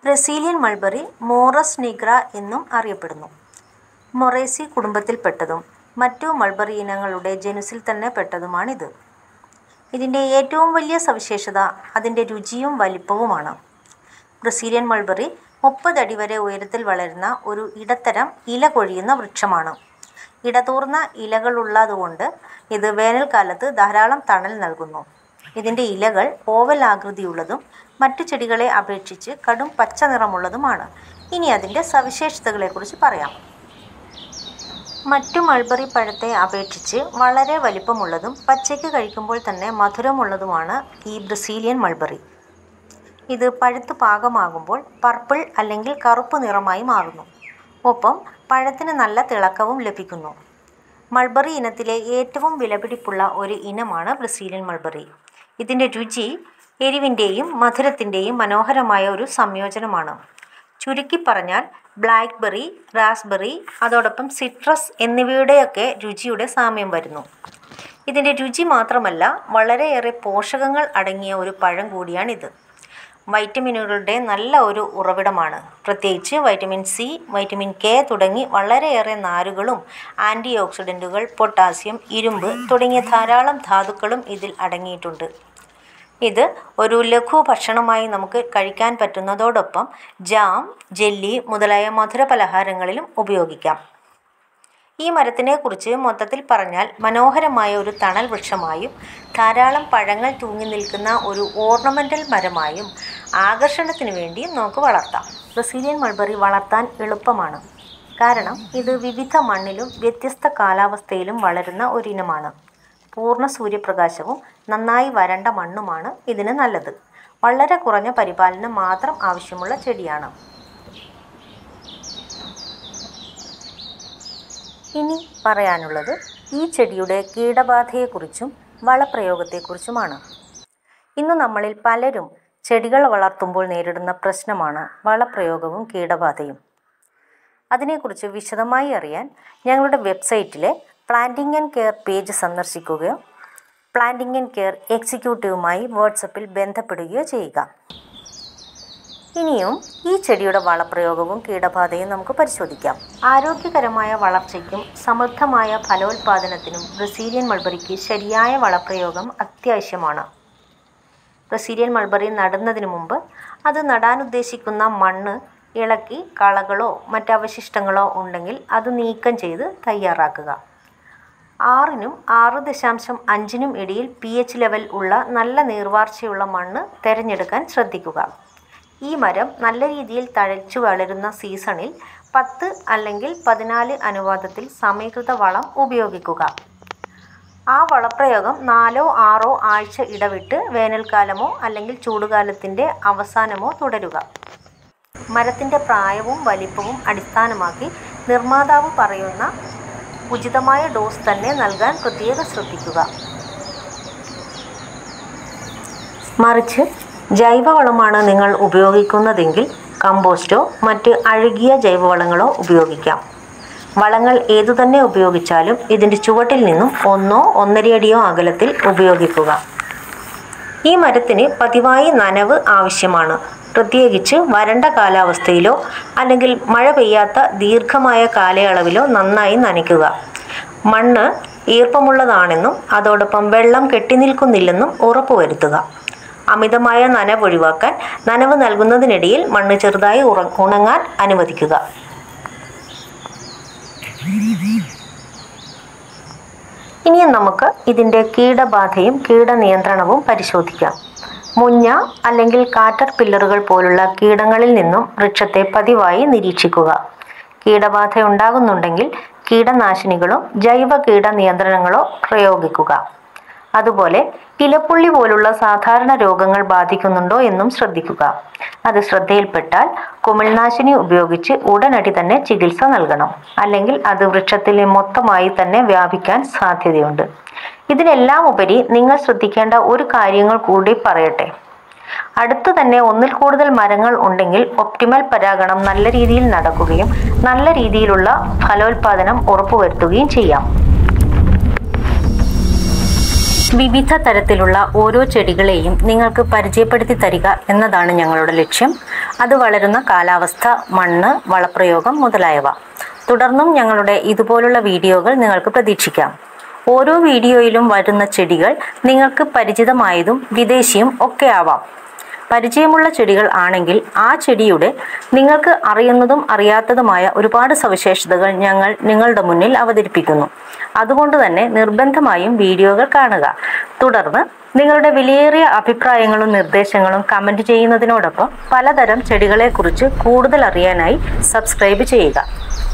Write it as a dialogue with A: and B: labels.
A: Brazilian mulberry മോറസ് nigra എന്നും അറിയപ്പെടുന്നു മൊറേസി കുടുംബത്തിൽപ്പെട്ടതും മറ്റു മൾബറി ഇനങ്ങളുടെ ജനുസിൽ തന്നെ പെട്ടതുമാണിത് ഇതിൻ്റെ ഏറ്റവും വലിയ സവിശേഷത അതിൻ്റെ രുചിയും വലിപ്പവുമാണ് ബ്രസീലിയൻ മൾബറി മുപ്പതടി വരെ ഉയരത്തിൽ വളരുന്ന ഒരു ഇടത്തരം ഇല കൊഴിയുന്ന വൃക്ഷമാണ് ഇടതൂർന്ന ഇലകളുള്ളതുകൊണ്ട് ഇത് വേനൽക്കാലത്ത് ധാരാളം തണൽ നൽകുന്നു ഇതിൻ്റെ ഇലകൾ ഓവൽ ആകൃതിയുള്ളതും മറ്റു ചെടികളെ അപേക്ഷിച്ച് കടും പച്ച നിറമുള്ളതുമാണ് ഇനി അതിൻ്റെ സവിശേഷതകളെക്കുറിച്ച് പറയാം മറ്റു മൾബറി പഴത്തെ അപേക്ഷിച്ച് വളരെ വലിപ്പമുള്ളതും പച്ചയ്ക്ക് കഴിക്കുമ്പോൾ തന്നെ മധുരമുള്ളതുമാണ് ഈ ബ്രസീലിയൻ മൾബറി ഇത് പഴുത്ത് പാകമാകുമ്പോൾ പർപ്പിൾ അല്ലെങ്കിൽ കറുപ്പ് നിറമായി മാറുന്നു ഒപ്പം പഴത്തിന് നല്ല തിളക്കവും ലഭിക്കുന്നു മൾബറി ഇനത്തിലെ ഏറ്റവും വിലപിടിപ്പുള്ള ഒരു ഇനമാണ് ബ്രസീലിയൻ മൾബറി ഇതിൻ്റെ രുചി എരിവിൻ്റെയും മധുരത്തിൻ്റെയും മനോഹരമായ ഒരു സംയോജനമാണ് ചുരുക്കി പറഞ്ഞാൽ ബ്ലാക്ക്ബെറി റാസ്ബെറി അതോടൊപ്പം സിട്രസ് എന്നിവയുടെയൊക്കെ രുചിയുടെ സാമ്യം വരുന്നു ഇതിൻ്റെ രുചി മാത്രമല്ല വളരെയേറെ പോഷകങ്ങൾ അടങ്ങിയ ഒരു പഴം കൂടിയാണിത് വൈറ്റമിനുകളുടെ നല്ല ഒരു ഉറവിടമാണ് പ്രത്യേകിച്ച് വൈറ്റമിൻ സി വൈറ്റമിൻ കെ തുടങ്ങി വളരെയേറെ നാരുകളും ആൻറ്റി ഓക്സിഡൻറ്റുകൾ പൊട്ടാസ്യം ഇരുമ്പ് തുടങ്ങിയ ധാരാളം ധാതുക്കളും ഇതിൽ അടങ്ങിയിട്ടുണ്ട് ഇത് ഒരു ലഘു ഭക്ഷണമായി നമുക്ക് കഴിക്കാൻ പറ്റുന്നതോടൊപ്പം ജാം ജെല്ലി മുതലായ മധുര പലഹാരങ്ങളിലും ഉപയോഗിക്കാം ഈ മരത്തിനെക്കുറിച്ച് മൊത്തത്തിൽ പറഞ്ഞാൽ മനോഹരമായ ഒരു തണൽ വൃക്ഷമായും ധാരാളം പഴങ്ങൾ തൂങ്ങി നിൽക്കുന്ന ഒരു ഓർണമെൻ്റൽ മരമായും ആകർഷണത്തിന് വേണ്ടി നമുക്ക് വളർത്താം ബ്രസീലിയൻ മൾബറി വളർത്താൻ എളുപ്പമാണ് കാരണം ഇത് വിവിധ മണ്ണിലും വ്യത്യസ്ത കാലാവസ്ഥയിലും വളരുന്ന ഒരിനമാണ് പൂർണ്ണ സൂര്യപ്രകാശവും നന്നായി വരണ്ട മണ്ണുമാണ് ഇതിന് നല്ലത് വളരെ കുറഞ്ഞ പരിപാലനം മാത്രം ആവശ്യമുള്ള ചെടിയാണ് ഇനി പറയാനുള്ളത് ഈ ചെടിയുടെ കീടബാധയെക്കുറിച്ചും വളപ്രയോഗത്തെക്കുറിച്ചുമാണ് ഇന്ന് നമ്മളിൽ പലരും ചെടികൾ വളർത്തുമ്പോൾ നേരിടുന്ന പ്രശ്നമാണ് വളപ്രയോഗവും കീടബാധയും അതിനെക്കുറിച്ച് വിശദമായി അറിയാൻ ഞങ്ങളുടെ വെബ്സൈറ്റിലെ പ്ലാന്റിംഗ് ആൻഡ് കെയർ പേജ് സന്ദർശിക്കുകയോ പ്ലാന്റിംഗ് ആൻഡ് കെയർ എക്സിക്യൂട്ടീവുമായി വാട്സപ്പിൽ ബന്ധപ്പെടുകയോ ചെയ്യുക ഇനിയും ഈ ചെടിയുടെ വളപ്രയോഗവും കീടബാധയും നമുക്ക് പരിശോധിക്കാം ആരോഗ്യകരമായ വളർച്ചയ്ക്കും സമൃദ്ധമായ ഫലോത്പാദനത്തിനും ബ്രസീലിയൻ മൾബറിക്ക് ശരിയായ വളപ്രയോഗം അത്യാവശ്യമാണ് ബ്രസീലിയൻ മൾബറി നടുന്നതിന് മുമ്പ് അത് നടാൻ ഉദ്ദേശിക്കുന്ന മണ്ണ് ഇളക്കി കളകളോ മറ്റവശിഷ്ടങ്ങളോ ഉണ്ടെങ്കിൽ അത് നീക്കം ചെയ്ത് തയ്യാറാക്കുക ആറിനും ആറ് ദശാംശം അഞ്ചിനും ഇടയിൽ പി എച്ച് ലെവൽ ഉള്ള നല്ല നീർവാർച്ചയുള്ള മണ്ണ് തിരഞ്ഞെടുക്കാൻ ശ്രദ്ധിക്കുക ഈ മരം നല്ല രീതിയിൽ തഴച്ചു വളരുന്ന സീസണിൽ പത്ത് അല്ലെങ്കിൽ പതിനാല് അനുപാതത്തിൽ സമീകൃത വളം ഉപയോഗിക്കുക ആ വളപ്രയോഗം നാലോ ആറോ ആഴ്ച ഇടവിട്ട് വേനൽക്കാലമോ അല്ലെങ്കിൽ ചൂടുകാലത്തിൻ്റെ അവസാനമോ തുടരുക മരത്തിൻ്റെ പ്രായവും വലിപ്പവും അടിസ്ഥാനമാക്കി നിർമ്മാതാവ് പറയുന്ന ഉചിതമായ ഡോസ് തന്നെ നൽകാൻ പ്രത്യേകം ശ്രദ്ധിക്കുക മറിച്ച് ജൈവവളമാണ് നിങ്ങൾ ഉപയോഗിക്കുന്നതെങ്കിൽ കമ്പോസ്റ്റോ മറ്റ് അഴുകിയ ജൈവവളങ്ങളോ ഉപയോഗിക്കാം വളങ്ങൾ ഏതുതന്നെ ഉപയോഗിച്ചാലും ഇതിൻ്റെ ചുവട്ടിൽ നിന്നും ഒന്നോ ഒന്നരയടിയോ അകലത്തിൽ ഉപയോഗിക്കുക ഈ മരത്തിന് പതിവായി നനവ് ആവശ്യമാണ് പ്രത്യേകിച്ച് വരണ്ട കാലാവസ്ഥയിലോ അല്ലെങ്കിൽ മഴ പെയ്യാത്ത ദീർഘമായ കാലയളവിലോ നന്നായി നനയ്ക്കുക മണ്ണ് ഈർപ്പമുള്ളതാണെന്നും അതോടൊപ്പം വെള്ളം കെട്ടിനിൽക്കുന്നില്ലെന്നും ഉറപ്പുവരുത്തുക അമിതമായ നനവ് ഒഴിവാക്കാൻ നനവ് നൽകുന്നതിനിടയിൽ മണ്ണ് ചെറുതായി ഉറ ഉണങ്ങാൻ അനുവദിക്കുക ഇനിയും നമുക്ക് ഇതിൻ്റെ കീടബാധയും കീടനിയന്ത്രണവും പരിശോധിക്കാം മുഞ്ഞ അല്ലെങ്കിൽ കാറ്റർ പില്ലറുകൾ പോലുള്ള കീടങ്ങളിൽ നിന്നും വൃക്ഷത്തെ പതിവായി നിരീക്ഷിക്കുക കീടബാധ ഉണ്ടാകുന്നുണ്ടെങ്കിൽ കീടനാശിനികളോ ജൈവ കീട നിയന്ത്രണങ്ങളോ പ്രയോഗിക്കുക അതുപോലെ ഇലപ്പുള്ളി പോലുള്ള സാധാരണ രോഗങ്ങൾ ബാധിക്കുന്നുണ്ടോ എന്നും ശ്രദ്ധിക്കുക അത് ശ്രദ്ധയിൽപ്പെട്ടാൽ കുമിൾനാശിനി ഉപയോഗിച്ച് ഉടനടി തന്നെ ചികിത്സ നൽകണം അല്ലെങ്കിൽ അത് വൃക്ഷത്തിലെ മൊത്തമായി തന്നെ വ്യാപിക്കാൻ സാധ്യതയുണ്ട് ഇതിനെല്ലാം ഉപരി നിങ്ങൾ ശ്രദ്ധിക്കേണ്ട ഒരു കാര്യങ്ങൾ കൂടി പറയട്ടെ അടുത്തു തന്നെ ഒന്നിൽ കൂടുതൽ മരങ്ങൾ ഉണ്ടെങ്കിൽ ഒപ്റ്റിമൽ പരാഗണം നല്ല രീതിയിൽ നടക്കുകയും നല്ല രീതിയിലുള്ള ഫലോത്പാദനം ഉറപ്പുവരുത്തുകയും ചെയ്യാം വിവിധ തരത്തിലുള്ള ഓരോ ചെടികളെയും നിങ്ങൾക്ക് പരിചയപ്പെടുത്തി തരിക എന്നതാണ് ഞങ്ങളുടെ ലക്ഷ്യം അത് വളരുന്ന കാലാവസ്ഥ മണ്ണ് വളപ്രയോഗം മുതലായവ തുടർന്നും ഞങ്ങളുടെ ഇതുപോലുള്ള വീഡിയോകൾ നിങ്ങൾക്ക് പ്രതീക്ഷിക്കാം ഓരോ വീഡിയോയിലും വരുന്ന ചെടികൾ നിങ്ങൾക്ക് പരിചിതമായതും വിദേശിയും ഒക്കെ ആവാം പരിചയമുള്ള ചെടികൾ ആണെങ്കിൽ ആ ചെടിയുടെ നിങ്ങൾക്ക് അറിയുന്നതും അറിയാത്തതുമായ ഒരുപാട് സവിശേഷതകൾ ഞങ്ങൾ നിങ്ങളുടെ മുന്നിൽ അവതരിപ്പിക്കുന്നു അതുകൊണ്ട് തന്നെ നിർബന്ധമായും വീഡിയോകൾ കാണുക തുടർന്ന് നിങ്ങളുടെ വിലയേറിയ അഭിപ്രായങ്ങളും നിർദ്ദേശങ്ങളും കമൻറ്റ് ചെയ്യുന്നതിനോടൊപ്പം പലതരം ചെടികളെക്കുറിച്ച് കൂടുതൽ അറിയാനായി സബ്സ്ക്രൈബ് ചെയ്യുക